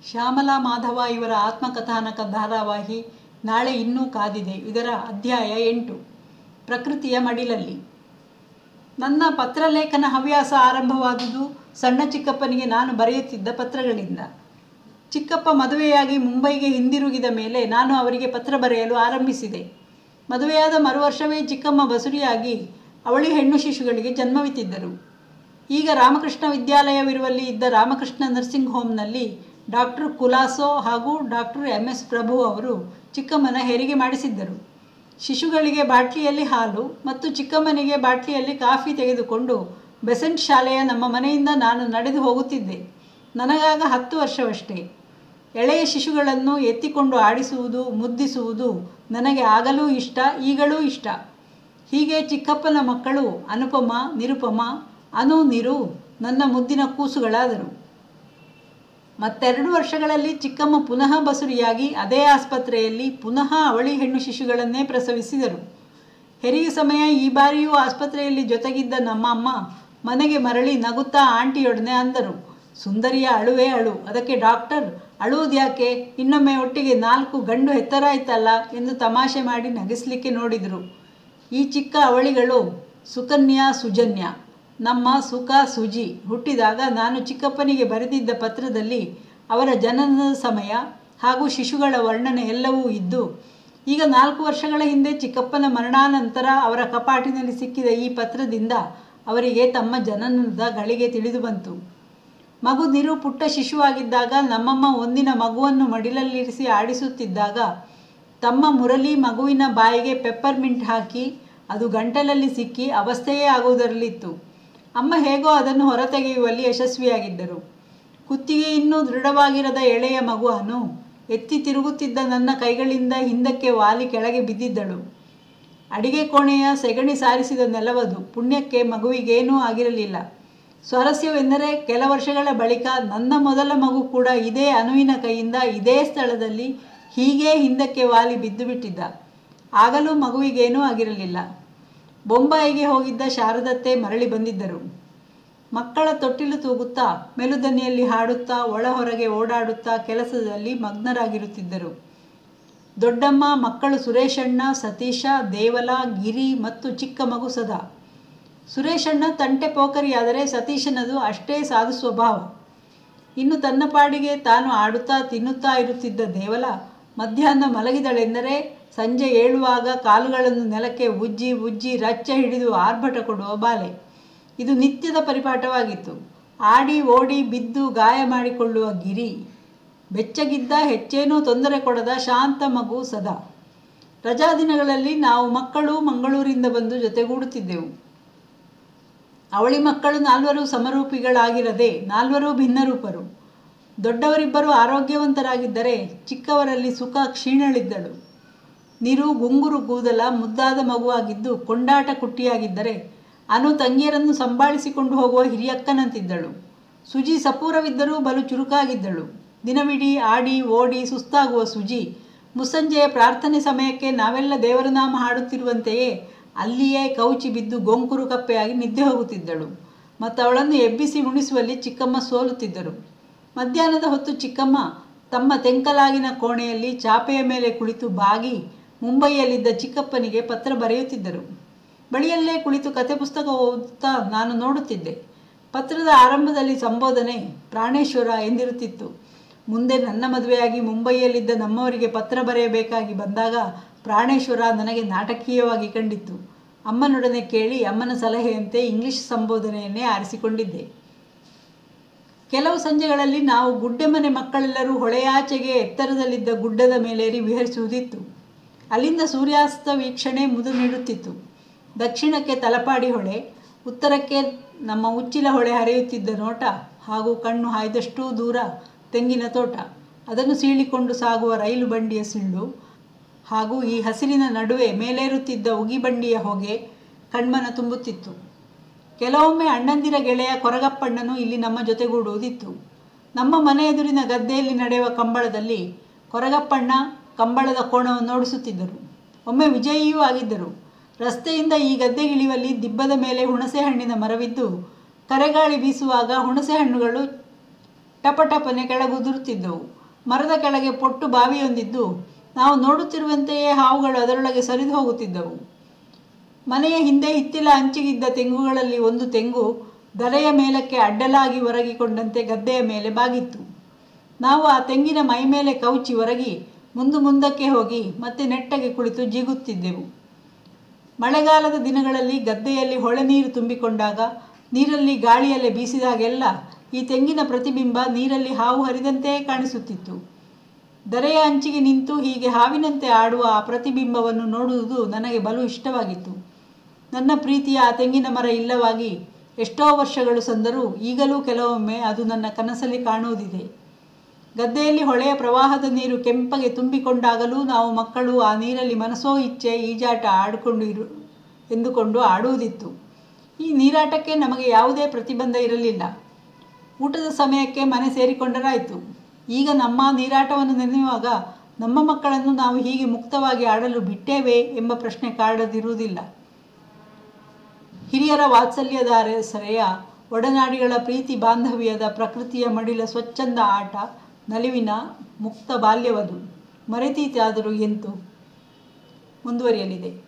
ಶ್ಯಾಮಲಾ ಮಾಧವ ಇವರ ಆತ್ಮಕಥಾನಕ ಧಾರಾವಾಹಿ ನಾಳೆ ಇನ್ನೂ ಕಾದಿದೆ ಇದರ ಅಧ್ಯಾಯ ಎಂಟು ಪ್ರಕೃತಿಯ ಮಡಿಲಲ್ಲಿ ನನ್ನ ಪತ್ರಲೇಖನ ಹವ್ಯಾಸ ಆರಂಭವಾದುದು ಸಣ್ಣ ಚಿಕ್ಕಪ್ಪನಿಗೆ ನಾನು ಬರೆಯುತ್ತಿದ್ದ ಪತ್ರಗಳಿಂದ ಚಿಕ್ಕಪ್ಪ ಮದುವೆಯಾಗಿ ಮುಂಬೈಗೆ ಹಿಂದಿರುಗಿದ ಮೇಲೆ ನಾನು ಅವರಿಗೆ ಪತ್ರ ಬರೆಯಲು ಆರಂಭಿಸಿದೆ ಮದುವೆಯಾದ ಮರುವರ್ಷವೇ ಚಿಕ್ಕಮ್ಮ ಬಸುರಿಯಾಗಿ ಅವಳಿ ಹೆಣ್ಣು ಶಿಶುಗಳಿಗೆ ಜನ್ಮವಿತ್ತಿದ್ದರು ಈಗ ರಾಮಕೃಷ್ಣ ವಿದ್ಯಾಲಯವಿರುವಲ್ಲಿ ಇದ್ದ ರಾಮಕೃಷ್ಣ ನರ್ಸಿಂಗ್ ಹೋಮ್ನಲ್ಲಿ ಡಾಕ್ಟರ್ ಕುಲಾಸೋ ಹಾಗೂ ಡಾಕ್ಟರ್ ಎಮ್ ಎಸ್ ಪ್ರಭು ಅವರು ಚಿಕ್ಕಮ್ಮನ ಹೆರಿಗೆ ಮಾಡಿಸಿದ್ದರು ಶಿಶುಗಳಿಗೆ ಬಾಟ್ಲಿಯಲ್ಲಿ ಹಾಲು ಮತ್ತು ಚಿಕ್ಕಮ್ಮನಿಗೆ ಬಾಟ್ಲಿಯಲ್ಲಿ ಕಾಫಿ ತೆಗೆದುಕೊಂಡು ಬೆಸೆಂಟ್ ಶಾಲೆಯ ನಮ್ಮ ಮನೆಯಿಂದ ನಾನು ನಡೆದು ಹೋಗುತ್ತಿದ್ದೆ ನನಗಾಗ ಹತ್ತು ವರ್ಷವಷ್ಟೇ ಎಳೆಯ ಶಿಶುಗಳನ್ನು ಎತ್ತಿಕೊಂಡು ಆಡಿಸುವುದು ಮುದ್ದಿಸುವುದು ನನಗೆ ಆಗಲೂ ಇಷ್ಟ ಈಗಲೂ ಇಷ್ಟ ಹೀಗೆ ಚಿಕ್ಕಪ್ಪನ ಮಕ್ಕಳು ಅನುಪಮ ನಿರುಪಮ ಅನು ನಿರು ನನ್ನ ಮುದ್ದಿನ ಕೂಸುಗಳಾದರು ಮತ್ತೆರಡು ವರ್ಷಗಳಲ್ಲಿ ಚಿಕ್ಕಮ್ಮ ಪುನಃ ಬಸುರಿಯಾಗಿ ಅದೇ ಆಸ್ಪತ್ರೆಯಲ್ಲಿ ಪುನಃ ಅವಳಿ ಹೆಣ್ಣು ಶಿಶುಗಳನ್ನೇ ಪ್ರಸವಿಸಿದರು ಹೆರಿಗೆ ಸಮಯ ಈ ಬಾರಿಯೂ ಆಸ್ಪತ್ರೆಯಲ್ಲಿ ಜೊತೆಗಿದ್ದ ನಮ್ಮ ಅಮ್ಮ ಮನೆಗೆ ಮರಳಿ ನಗುತ್ತಾ ಆಂಟಿಯೊಡನೆ ಅಂದರು ಸುಂದರಿಯ ಅಳುವೇ ಅಳು ಅದಕ್ಕೆ ಡಾಕ್ಟರ್ ಅಳುವುದ್ಯಾಕೆ ಇನ್ನೊಮ್ಮೆ ಒಟ್ಟಿಗೆ ನಾಲ್ಕು ಗಂಡು ಹೆತ್ತರಾಯ್ತಲ್ಲ ಎಂದು ತಮಾಷೆ ಮಾಡಿ ನಗಿಸ್ಲಿಕ್ಕೆ ನೋಡಿದರು ಈ ಚಿಕ್ಕ ಅವಳಿಗಳು ಸುಕನ್ಯಾ ಸುಜನ್ಯ ನಮ್ಮ ಸುಖ ಸುಜಿ ಹುಟ್ಟಿದಾಗ ನಾನು ಚಿಕ್ಕಪ್ಪನಿಗೆ ಬರೆದಿದ್ದ ಪತ್ರದಲ್ಲಿ ಅವರ ಜನನದ ಸಮಯ ಹಾಗೂ ಶಿಶುಗಳ ವರ್ಣನೆ ಎಲ್ಲವೂ ಇದ್ದು ಈಗ ನಾಲ್ಕು ವರ್ಷಗಳ ಹಿಂದೆ ಚಿಕ್ಕಪ್ಪನ ಮರಣಾನಂತರ ಅವರ ಕಪಾಟಿನಲ್ಲಿ ಸಿಕ್ಕಿದ ಈ ಪತ್ರದಿಂದ ಅವರಿಗೆ ತಮ್ಮ ಜನನದ ಗಳಿಗೆ ತಿಳಿದು ಬಂತು ಮಗು ನಿರು ಪುಟ್ಟ ಶಿಶುವಾಗಿದ್ದಾಗ ನಮ್ಮಮ್ಮ ಒಂದಿನ ಮಗುವನ್ನು ಮಡಿಲಲ್ಲಿರಿಸಿ ಆಡಿಸುತ್ತಿದ್ದಾಗ ತಮ್ಮ ಮುರಳಿ ಮಗುವಿನ ಬಾಯಿಗೆ ಪೆಪ್ಪರ್ಮಿಂಟ್ ಹಾಕಿ ಅದು ಗಂಟಲಲ್ಲಿ ಸಿಕ್ಕಿ ಅವಸ್ಥೆಯೇ ಆಗುವುದರಲ್ಲಿತ್ತು ಅಮ್ಮ ಹೇಗೋ ಅದನ್ನು ಹೊರತೆಗೆಯುವಲ್ಲಿ ಯಶಸ್ವಿಯಾಗಿದ್ದರು ಕುತ್ತಿಗೆ ಇನ್ನೂ ದೃಢವಾಗಿರದ ಎಳೆಯ ಮಗುವನ್ನು ಎತ್ತಿ ತಿರುಗುತ್ತಿದ್ದ ನನ್ನ ಕೈಗಳಿಂದ ಹಿಂದಕ್ಕೆ ವಾಲಿ ಕೆಳಗೆ ಬಿದ್ದಿದ್ದಳು ಅಡಿಗೆ ಕೋಣೆಯ ಸೆಗಣಿ ಸಾರಿಸಿದ ನೆಲವದು ಪುಣ್ಯಕ್ಕೆ ಮಗುವಿಗೇನೂ ಆಗಿರಲಿಲ್ಲ ಸ್ವಾರಸ್ಯವೆಂದರೆ ಕೆಲ ವರ್ಷಗಳ ಬಳಿಕ ನನ್ನ ಮೊದಲ ಮಗು ಕೂಡ ಇದೇ ಅನುವಿನ ಕೈಯಿಂದ ಇದೇ ಸ್ಥಳದಲ್ಲಿ ಹೀಗೇ ಹಿಂದಕ್ಕೆ ವಾಲಿ ಬಿದ್ದು ಬಿಟ್ಟಿದ್ದ ಆಗಲೂ ಮಗುವಿಗೇನೂ ಆಗಿರಲಿಲ್ಲ ಬೊಂಬಾಯಿಗೆ ಹೋಗಿದ್ದ ಶಾರದತ್ತೆ ಮರಳಿ ಬಂದಿದ್ದರು ಮಕ್ಕಳ ತೊಟ್ಟಿಲು ತೂಗುತ್ತಾ ಮೆಲುದನಿಯಲ್ಲಿ ಹಾಡುತ್ತಾ ಒಳ ಹೊರಗೆ ಓಡಾಡುತ್ತಾ ಕೆಲಸದಲ್ಲಿ ಮಗ್ನರಾಗಿರುತ್ತಿದ್ದರು ದೊಡ್ಡಮ್ಮ ಮಕ್ಕಳು ಸುರೇಶಣ್ಣ ಸತೀಶ ದೇವಲ ಗಿರಿ ಮತ್ತು ಚಿಕ್ಕ ಮಗು ಸದಾ ಸುರೇಶಣ್ಣ ತಂಟೆ ಪೋಖರಿಯಾದರೆ ಸತೀಶನದು ಅಷ್ಟೇ ಸಾಧು ಸ್ವಭಾವ ಇನ್ನು ತನ್ನ ಪಾಡಿಗೆ ತಾನು ಆಡುತ್ತಾ ತಿನ್ನುತ್ತಾ ಇರುತ್ತಿದ್ದ ದೇವಲ ಮಧ್ಯಾಹ್ನ ಮಲಗಿದಳೆಂದರೆ ಸಂಜೆ ಏಳುವಾಗ ಕಾಲುಗಳನ್ನು ನೆಲಕ್ಕೆ ಉಜ್ಜಿ ಉಜ್ಜಿ ರಚ್ಚ ಹಿಡಿದು ಆರ್ಭಟ ಕೊಡುವ ಬಾಲೆ ಇದು ನಿತ್ಯದ ಪರಿಪಾಠವಾಗಿತ್ತು ಆಡಿ ಓಡಿ ಬಿದ್ದು ಗಾಯ ಮಾಡಿಕೊಳ್ಳುವ ಗಿರಿ ಬೆಚ್ಚಗಿದ್ದ ಹೆಚ್ಚೇನೂ ತೊಂದರೆ ಕೊಡದ ಶಾಂತ ಮಗು ಸದಾ ರಜಾ ದಿನಗಳಲ್ಲಿ ನಾವು ಮಕ್ಕಳು ಮಂಗಳೂರಿಂದ ಬಂದು ಜೊತೆಗೂಡುತ್ತಿದ್ದೆವು ಅವಳಿ ಮಕ್ಕಳು ನಾಲ್ವರು ಸಮರೂಪಿಗಳಾಗಿರದೆ ನಾಲ್ವರೂ ಭಿನ್ನರೂಪರು ದೊಡ್ಡವರಿಬ್ಬರು ಆರೋಗ್ಯವಂತರಾಗಿದ್ದರೆ ಚಿಕ್ಕವರಲ್ಲಿ ಸುಖ ಕ್ಷೀಣಳಿದ್ದಳು ನಿರು ಗುಂಗುರು ಕೂದಲ ಮುದ್ದಾದ ಮಗುವಾಗಿದ್ದು ಕೊಂಡಾಟ ಕುಟ್ಟಿಯಾಗಿದ್ದರೆ ಅನು ತಂಗಿಯರನ್ನು ಸಂಭಾಳಿಸಿಕೊಂಡು ಹೋಗುವ ಹಿರಿಯಕ್ಕನಂತಿದ್ದಳು ಸುಜಿ ಸಪೂರವಿದ್ದರೂ ಬಲು ಚುರುಕಾಗಿದ್ದಳು ದಿನವಿಡೀ ಆಡಿ ಓಡಿ ಸುಸ್ತಾಗುವ ಸುಜಿ ಮುಸ್ಸಂಜೆಯ ಪ್ರಾರ್ಥನೆ ಸಮಯಕ್ಕೆ ನಾವೆಲ್ಲ ದೇವರನಾಮ ಹಾಡುತ್ತಿರುವಂತೆಯೇ ಅಲ್ಲಿಯೇ ಕೌಚಿ ಬಿದ್ದು ಗೊಂಕುರು ಕಪ್ಪೆಯಾಗಿ ನಿದ್ದೆ ಹೋಗುತ್ತಿದ್ದಳು ಮತ್ತು ಅವಳನ್ನು ಎಬ್ಬಿಸಿ ಉಣಿಸುವಲ್ಲಿ ಚಿಕ್ಕಮ್ಮ ಸೋಲುತ್ತಿದ್ದರು ಮಧ್ಯಾಹ್ನದ ಹೊತ್ತು ಚಿಕ್ಕಮ್ಮ ತಮ್ಮ ತೆಂಕಲಾಗಿನ ಕೋಣೆಯಲ್ಲಿ ಚಾಪೆಯ ಮೇಲೆ ಕುಳಿತು ಬಾಗಿ ಮುಂಬೈಯಲ್ಲಿದ್ದ ಚಿಕ್ಕಪ್ಪನಿಗೆ ಪತ್ರ ಬರೆಯುತ್ತಿದ್ದರು ಬಳಿಯಲ್ಲೇ ಕುಳಿತು ಕತೆ ಪುಸ್ತಕ ಓದುತ್ತಾ ನಾನು ನೋಡುತ್ತಿದ್ದೆ ಪತ್ರದ ಆರಂಭದಲ್ಲಿ ಸಂಬೋಧನೆ ಪ್ರಾಣೇಶ್ವರ ಎಂದಿರುತ್ತಿತ್ತು ಮುಂದೆ ನನ್ನ ಮದುವೆಯಾಗಿ ಮುಂಬೈಯಲ್ಲಿದ್ದ ನಮ್ಮವರಿಗೆ ಪತ್ರ ಬರೆಯಬೇಕಾಗಿ ಬಂದಾಗ ಪ್ರಾಣೇಶ್ವರ ನನಗೆ ನಾಟಕೀಯವಾಗಿ ಕಂಡಿತ್ತು ಅಮ್ಮನೊಡನೆ ಕೇಳಿ ಅಮ್ಮನ ಸಲಹೆಯಂತೆ ಇಂಗ್ಲಿಷ್ ಸಂಬೋಧನೆಯನ್ನೇ ಆರಿಸಿಕೊಂಡಿದ್ದೆ ಕೆಲವು ಸಂಜೆಗಳಲ್ಲಿ ನಾವು ಗುಡ್ಡೆಮನೆ ಮಕ್ಕಳೆಲ್ಲರೂ ಹೊಳೆಯಾಚೆಗೆ ಎತ್ತರದಲ್ಲಿದ್ದ ಗುಡ್ಡದ ಮೇಲೇರಿ ವಿಹರಿಸುವುದಿತ್ತು ಅಲ್ಲಿಂದ ಸೂರ್ಯಾಸ್ತ ವೀಕ್ಷಣೆ ಮುದು ನೀಡುತ್ತಿತ್ತು ದಕ್ಷಿಣಕ್ಕೆ ತಲಪಾಡಿ ಹೊಳೆ ಉತ್ತರಕ್ಕೆ ನಮ್ಮ ಉಚ್ಚಿಲ ಹೊಳೆ ಹರಿಯುತ್ತಿದ್ದ ನೋಟ ಹಾಗೂ ಕಣ್ಣು ಹಾಯ್ದಷ್ಟೂ ದೂರ ತೆಂಗಿನ ತೋಟ ಅದನ್ನು ಸೀಳಿಕೊಂಡು ಸಾಗುವ ರೈಲು ಬಂಡಿಯ ಸಿಳ್ಳು ಹಾಗೂ ಈ ಹಸಿರಿನ ನಡುವೆ ಮೇಲೇರುತ್ತಿದ್ದ ಉಗಿಬಂಡಿಯ ಹೊಗೆ ಕಣ್ಮನ ತುಂಬುತ್ತಿತ್ತು ಕೆಲವೊಮ್ಮೆ ಅಣ್ಣಂದಿರ ಗೆಳೆಯ ಕೊರಗಪ್ಪಣ್ಣನು ಇಲ್ಲಿ ನಮ್ಮ ಜೊತೆಗೂಡುವುದಿತ್ತು ನಮ್ಮ ಮನೆ ಎದುರಿನ ಗದ್ದೆಯಲ್ಲಿ ನಡೆಯುವ ಕಂಬಳದಲ್ಲಿ ಕೊರಗಪ್ಪಣ್ಣ ಕಂಬಳದ ಕೋಣವನ್ನು ಓಡಿಸುತ್ತಿದ್ದರು ಒಮ್ಮೆ ವಿಜಯಿಯೂ ಆಗಿದ್ದರು ರಸ್ತೆಯಿಂದ ಈ ಗದ್ದೆಗಿಳಿಯುವಲ್ಲಿ ದಿಬ್ಬದ ಮೇಲೆ ಹುಣಸೆ ಹಣ್ಣಿನ ಮರವಿದ್ದು ಕರೆಗಾಳಿ ಬೀಸುವಾಗ ಹುಣಸೆ ಹಣ್ಣುಗಳು ಟಪಟಪನೆ ಕೆಳಗುದುರುತ್ತಿದ್ದವು ಮರದ ಕೆಳಗೆ ಪೊಟ್ಟು ಬಾವಿಯೊಂದಿದ್ದು ನಾವು ನೋಡುತ್ತಿರುವಂತೆಯೇ ಹಾವುಗಳು ಅದರೊಳಗೆ ಸರಿದು ಹೋಗುತ್ತಿದ್ದವು ಮನೆಯ ಹಿಂದೆ ಹಿತ್ತಿಲ ಅಂಚಿಗಿದ್ದ ತೆಂಗುಗಳಲ್ಲಿ ಒಂದು ತೆಂಗು ಧರೆಯ ಮೇಲಕ್ಕೆ ಅಡ್ಡಲಾಗಿ ಒರಗಿಕೊಂಡಂತೆ ಗದ್ದೆಯ ಮೇಲೆ ಬಾಗಿತ್ತು ನಾವು ಆ ತೆಂಗಿನ ಮೈ ಮೇಲೆ ಕೌಚಿ ಒರಗಿ ಮುಂದು ಮುಂದಕ್ಕೆ ಹೋಗಿ ಮತ್ತೆ ನೆಟ್ಟಗೆ ಕುಳಿತು ಜಿಗುತ್ತಿದ್ದೆವು ಮಳೆಗಾಲದ ದಿನಗಳಲ್ಲಿ ಗದ್ದೆಯಲ್ಲಿ ಹೊಳೆ ನೀರು ತುಂಬಿಕೊಂಡಾಗ ನೀರಲ್ಲಿ ಗಾಳಿಯಲ್ಲೇ ಬೀಸಿದಾಗೆಲ್ಲ ಈ ತೆಂಗಿನ ಪ್ರತಿಬಿಂಬ ನೀರಲ್ಲಿ ಹಾವು ಹರಿದಂತೆಯೇ ಕಾಣಿಸುತ್ತಿತ್ತು ಧರೆಯ ಅಂಚಿಗೆ ನಿಂತು ಹೀಗೆ ಹಾವಿನಂತೆ ಆಡುವ ಆ ಪ್ರತಿಬಿಂಬವನ್ನು ನೋಡುವುದು ನನಗೆ ಬಲು ಇಷ್ಟವಾಗಿತ್ತು ನನ್ನ ಪ್ರೀತಿಯ ಆ ತೆಂಗಿನ ಮರ ಇಲ್ಲವಾಗಿ ಎಷ್ಟೋ ವರ್ಷಗಳು ಸಂದರೂ ಈಗಲೂ ಕೆಲವೊಮ್ಮೆ ಅದು ನನ್ನ ಕನಸಲ್ಲಿ ಕಾಣುವುದಿದೆ ಗದ್ದೆಯಲ್ಲಿ ಹೊಳೆಯ ಪ್ರವಾಹದ ನೀರು ಕೆಂಪಗೆ ತುಂಬಿಕೊಂಡಾಗಲೂ ನಾವು ಮಕ್ಕಳು ಆ ನೀರಲ್ಲಿ ಮನಸೋ ಇಚ್ಛೆ ಈಜಾಟ ಆಡಿಕೊಂಡು ಇರು ಎಂದುಕೊಂಡು ಆಡುವುದಿತ್ತು ಈ ನೀರಾಟಕ್ಕೆ ನಮಗೆ ಯಾವುದೇ ಪ್ರತಿಬಂಧ ಇರಲಿಲ್ಲ ಊಟದ ಸಮಯಕ್ಕೆ ಮನೆ ಸೇರಿಕೊಂಡರಾಯಿತು ಈಗ ನಮ್ಮ ನೀರಾಟವನ್ನು ನೆನೆಯುವಾಗ ನಮ್ಮ ಮಕ್ಕಳನ್ನು ನಾವು ಹೀಗೆ ಮುಕ್ತವಾಗಿ ಆಡಲು ಬಿಟ್ಟೇವೆ ಎಂಬ ಪ್ರಶ್ನೆ ಕಾಡದಿರುವುದಿಲ್ಲ ಹಿರಿಯರ ವಾತ್ಸಲ್ಯದ ಸೆರೆಯ ಒಡನಾಡಿಗಳ ಪ್ರೀತಿ ಬಾಂಧವ್ಯದ ಪ್ರಕೃತಿಯ ಮಡಿಲ ಸ್ವಚ್ಛಂದ ಆಟ ನಲಿವಿನ ಮುಕ್ತ ಬಾಲ್ಯವದು ಮರೆತೀತಾದರೂ ಎಂತು ಮುಂದುವರಿಯಲಿದೆ